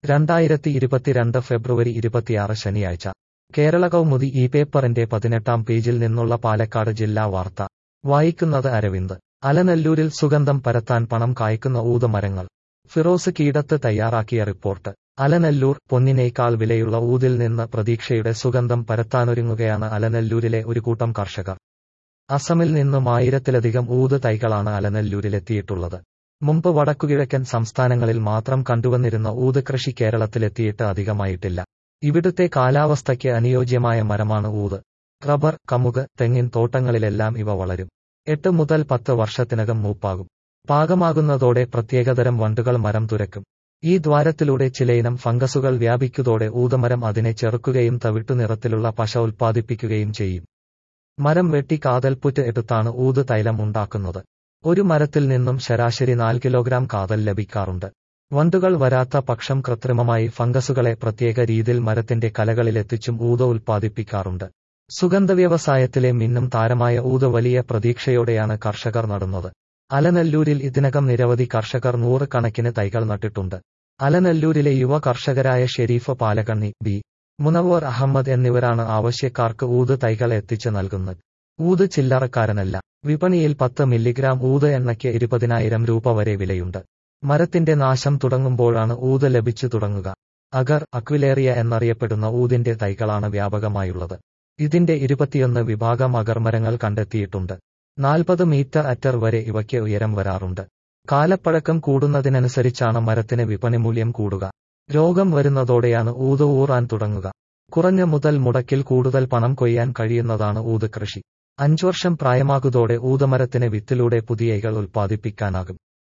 രണ്ടായിരത്തി ഇരുപത്തിരണ്ട് ഫെബ്രുവരി ഇരുപത്തിയാറ് ശനിയാഴ്ച കേരള കൗമുദി ഈ പേപ്പറിന്റെ പതിനെട്ടാം പേജിൽ നിന്നുള്ള പാലക്കാട് ജില്ലാ വാർത്ത വായിക്കുന്നത് അരവിന്ദ് അലനല്ലൂരിൽ സുഗന്ധം പരത്താൻ പണം കായ്ക്കുന്ന ഊതുമരങ്ങൾ ഫിറോസ് കീടത്ത് തയ്യാറാക്കിയ റിപ്പോർട്ട് അലനല്ലൂർ പൊന്നിനേക്കാൾ വിലയുള്ള ഊതിൽ നിന്ന് പ്രതീക്ഷയുടെ സുഗന്ധം പരത്താനൊരുങ്ങുകയാണ് അലനല്ലൂരിലെ ഒരു കൂട്ടം കർഷകർ അസമിൽ നിന്നും ആയിരത്തിലധികം ഊത് തൈകളാണ് അലനല്ലൂരിലെത്തിയിട്ടുള്ളത് മുമ്പ് വടക്കുകിഴക്കൻ സംസ്ഥാനങ്ങളിൽ മാത്രം കണ്ടുവന്നിരുന്ന ഊത് കൃഷി കേരളത്തിലെത്തിയിട്ട് അധികമായിട്ടില്ല ഇവിടുത്തെ കാലാവസ്ഥയ്ക്ക് അനുയോജ്യമായ മരമാണ് ഊത് റബ്ബർ കമുക് തെങ്ങിൻ തോട്ടങ്ങളിലെല്ലാം ഇവ വളരും എട്ട് മുതൽ പത്ത് വർഷത്തിനകം മൂപ്പാകും പാകമാകുന്നതോടെ പ്രത്യേകതരം വണ്ടുകൾ മരം തുരക്കും ഈ ദ്വാരത്തിലൂടെ ചിലയിനം ഫംഗസുകൾ വ്യാപിക്കുതോടെ ഊതമരം അതിനെ ചെറുക്കുകയും തവിട്ടു നിറത്തിലുള്ള പശ ഉൽപ്പാദിപ്പിക്കുകയും ചെയ്യും മരം വെട്ടി കാതൽപുറ്റ് എടുത്താണ് ഊത് തൈലം ഉണ്ടാക്കുന്നത് ഒരു മരത്തിൽ നിന്നും ശരാശരി നാല് കിലോഗ്രാം കാതൽ ലഭിക്കാറുണ്ട് വണ്ടുകൾ വരാത്ത പക്ഷം കൃത്രിമമായി ഫംഗസുകളെ പ്രത്യേക രീതിയിൽ മരത്തിന്റെ കലകളിലെത്തിച്ചും ഊത ഉൽപ്പാദിപ്പിക്കാറുണ്ട് സുഗന്ധ വ്യവസായത്തിലെ മിന്നും താരമായ ഊത വലിയ പ്രതീക്ഷയോടെയാണ് കർഷകർ നടുന്നത് അലനല്ലൂരിൽ ഇതിനകം നിരവധി കർഷകർ നൂറുകണക്കിന് തൈകൾ നട്ടിട്ടുണ്ട് അലനല്ലൂരിലെ യുവ കർഷകരായ ഷെരീഫ് പാലകണ്ണി ബി മുനവർ അഹമ്മദ് എന്നിവരാണ് ആവശ്യക്കാർക്ക് ഊത് തൈകൾ എത്തിച്ചു നൽകുന്നത് ഊത് ചില്ലറക്കാരനല്ല വിപണിയിൽ പത്ത് മില്ലിഗ്രാം ഊത് എണ്ണയ്ക്ക് ഇരുപതിനായിരം രൂപ വരെ വിലയുണ്ട് മരത്തിന്റെ നാശം തുടങ്ങുമ്പോഴാണ് ഊത് ലഭിച്ചു തുടങ്ങുക അഗർ അക്വിലേറിയ എന്നറിയപ്പെടുന്ന ഊതിന്റെ തൈകളാണ് വ്യാപകമായുള്ളത് ഇതിന്റെ ഇരുപത്തിയൊന്ന് വിഭാഗം അഗർമരങ്ങൾ കണ്ടെത്തിയിട്ടുണ്ട് നാൽപ്പത് മീറ്റർ അറ്റർ വരെ ഇവയ്ക്ക് ഉയരം വരാറുണ്ട് കാലപ്പഴക്കം കൂടുന്നതിനനുസരിച്ചാണ് മരത്തിന് വിപണി മൂല്യം കൂടുക രോഗം വരുന്നതോടെയാണ് ഊത് ഊറാൻ തുടങ്ങുക കുറഞ്ഞ മുതൽ മുടക്കിൽ കൂടുതൽ പണം കൊയ്യാൻ കഴിയുന്നതാണ് ഊത് കൃഷി അഞ്ചു വർഷം പ്രായമാകുതോടെ ഊതമരത്തിന് വിത്തിലൂടെ പുതിയ ഇകൾ ഉൽപ്പാദിപ്പിക്കാനാകും